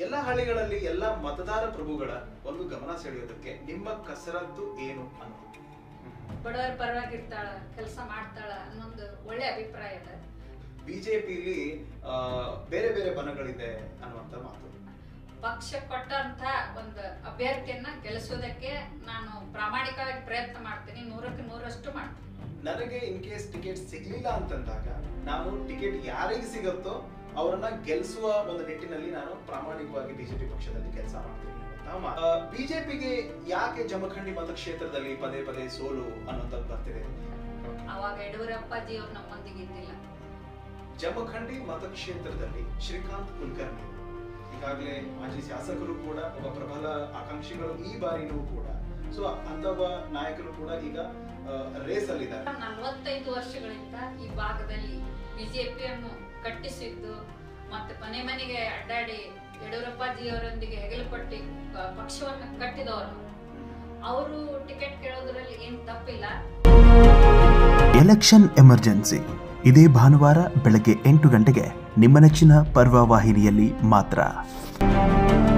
ಎಲ್ಲ ಹಳ್ಳಿಗಳಲ್ಲಿ ಎಲ್ಲ ಮತದಾರ ಪ್ರಭುಗಳ ಒಂದು ಗಮನ ಸೆಳೆಯೋದಕ್ಕೆ ನಿಮ್ಮ ಕಸರತ್ತು ಏನು ಅನ್ನೋದು ಬಡವರ ಪರವಾಗಿರ್ತಾಳ ಕೆಲಸ ಮಾಡ್ತಾಳ ಅನ್ನೊಂದು ಒಳ್ಳೆ ಅಭಿಪ್ರಾಯ ಇದೆ ಬಿಜೆಪಿಲಿ ಬೇರೆ ಬೇರೆ ಬಣಗಳಿದೆ ಅನ್ನುವಂತ ಮಾತು ಪಕ್ಷ ಕೊಟ್ಟಂತ ಒಂದು ಅಭ್ಯರ್ಥಿಯನ್ನ ಗೆಲ್ಲಿಸೋದಕ್ಕೆ ನಾನು ಪ್ರಾಮಾಣಿಕವಾಗಿ ಪ್ರಯತ್ನ ಮಾಡ್ತೀನಿ ನೂರಕ್ಕೆ ನೂರಷ್ಟು ಮಾಡ್ತೀನಿ ನನಗೆ ಇನ್ ಕೇಸ್ ಟಿಕೆಟ್ ಸಿಗ್ಲಿಲ್ಲ ಅಂತಂದಾಗ ನಾನು ಟಿಕೆಟ್ ಯಾರಿಗೆ ಸಿಗುತ್ತೋ ಅವರನ್ನ ಗೆಲ್ಲಿಸುವ ಒಂದು ನಿಟ್ಟಿನಲ್ಲಿ ನಾನು ಪ್ರಾಮಾಣಿಕವಾಗಿ ಬಿಜೆಪಿ ಪಕ್ಷದಲ್ಲಿ ಕೆಲಸ ಮಾಡ್ತೀನಿ ಬಿಜೆಪಿಗೆ ಯಾಕೆ ಜಮಖಂಡಿ ಮತಕ್ಷೇತ್ರದಲ್ಲಿ ಪದೇ ಪದೇ ಸೋಲು ಅನ್ನೋಂಥದ್ದು ಬರ್ತಿದೆ ಅವಾಗ ಯಡಿಯೂರಪ್ಪಾಜಿ ಅವ್ರು ನಮ್ಮೊಂದಿಗೆ ಇದ್ದಿಲ್ಲ ಜಮಖಂಡಿ ಮತಕ್ಷೇತ್ರದಲ್ಲಿ ಶ್ರೀಕಾಂತ್ ಕುಲಕರ್ಣಿ ಈಗಾಗಲೇ ಮಾಜಿ ಶಾಸಕರು ಕೂಡ ಒಬ್ಬ ಪ್ರಬಲ ಆಕಾಂಕ್ಷಿಗಳು ಈ ಬಾರಿನೂ ಕೂಡ ಸೊ ಅಂತವ ನಾಯಕರು ಕೂಡ ಈಗ ರೇಸ್ ಅಲ್ಲಿದ್ದಾರೆ ನಲವತ್ತೈದು ವರ್ಷಗಳಿಂದ ಈ ಭಾಗದಲ್ಲಿ ಬಿಜೆಪಿಯನ್ನು ಕಟ್ಟಿಸಿದ್ದು ಮತ್ತೆ ಮನೆ ಮನೆಗೆ ಅಡ್ಡಾಡಿ ಯಡಿಯೂರಪ್ಪಾಜಿ ಅವರೊಂದಿಗೆ ಹೆಗಲು ಕೊಟ್ಟಿ ಪ- ಪಕ್ಷವನ್ನು ಕಟ್ಟಿದವರು ಅವರು ಟಿಕೆಟ್ ಕೇಳೋದ್ರಲ್ಲಿ ಏನ್ ತಪ್ಪಿಲ್ಲ ಎಲೆಕ್ಷನ್ ಎಮರ್ಜೆನ್ಸಿ ಇದೇ ಭಾನುವಾರ ಬೆಳಗ್ಗೆ ಎಂಟು ಗಂಟೆಗೆ ನಿಮ್ಮ ನೆಚ್ಚಿನ ಪರ್ವ ವಾಹಿನಿಯಲ್ಲಿ ಮಾತ್ರ